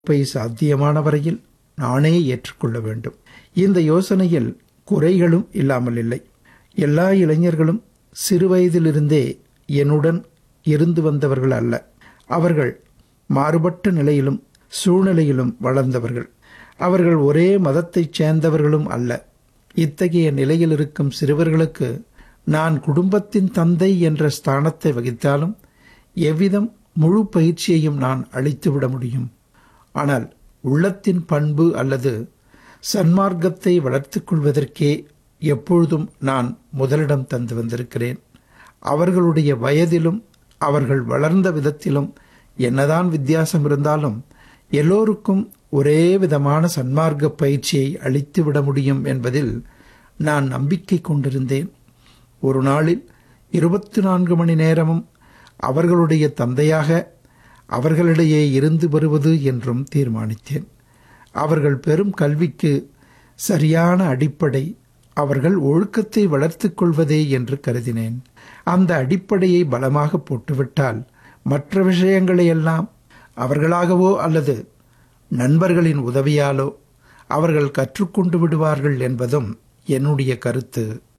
by சாத்தியமான வரையில் நானே ஏற்றுக்கொள்ள வேண்டும் இந்த யோசனையில் குறைகளும் இல்லாமல் இல்லை எல்லா இளைஞர்களும் சிறுவயதிலிருந்தே என்னுடன் இருந்து வந்தவர்கள் அல்ல அவர்கள் மாறுபட்ட நிலையிலும் சூழ்நிலையிலும் வளர்ந்தவர்கள் அவர்கள் ஒரே மதத்தைச் சேர்ந்தவர்களும் அல்ல இத்தகைய நிலையில் இருக்கும் சிறுவர்களுக்கு நான் குடும்பத்தின் தந்தை என்ற ஸ்தானத்தை வகித்தாலும் எவ்விதம் முழு பயிற்சியையும் நான் அளித்துவிட முடியும் ஆனால் உள்ளத்தின் பண்பு அல்லது சன்மார்க்கத்தை வளர்த்துக் கொள்வதற்கே எப்பொழுதும் நான் முதலிடம் தந்து வந்திருக்கிறேன் அவர்களுடைய வயதிலும் அவர்கள் வளர்ந்த விதத்திலும் என்னதான் வித்தியாசம் இருந்தாலும் எல்லோருக்கும் ஒரே விதமான சன்மார்க்க பயிற்சியை அளித்துவிட முடியும் என்பதில் நான் நம்பிக்கை கொண்டிருந்தேன் ஒரு நாளில் இருபத்தி நான்கு மணி நேரமும் அவர்களுடைய தந்தையாக அவர்களிடையே இருந்து வருவது என்றும் தீர்மானித்தேன் அவர்கள் பெரும் கல்விக்கு சரியான அடிப்படை அவர்கள் ஒழுக்கத்தை வளர்த்துக் கொள்வதே என்று கருதினேன் அந்த அடிப்படையை பலமாக போட்டுவிட்டால் மற்ற விஷயங்களையெல்லாம் அவர்களாகவோ அல்லது நண்பர்களின் உதவியாலோ அவர்கள் கற்றுக்கொண்டு விடுவார்கள் என்பதும் என்னுடைய கருத்து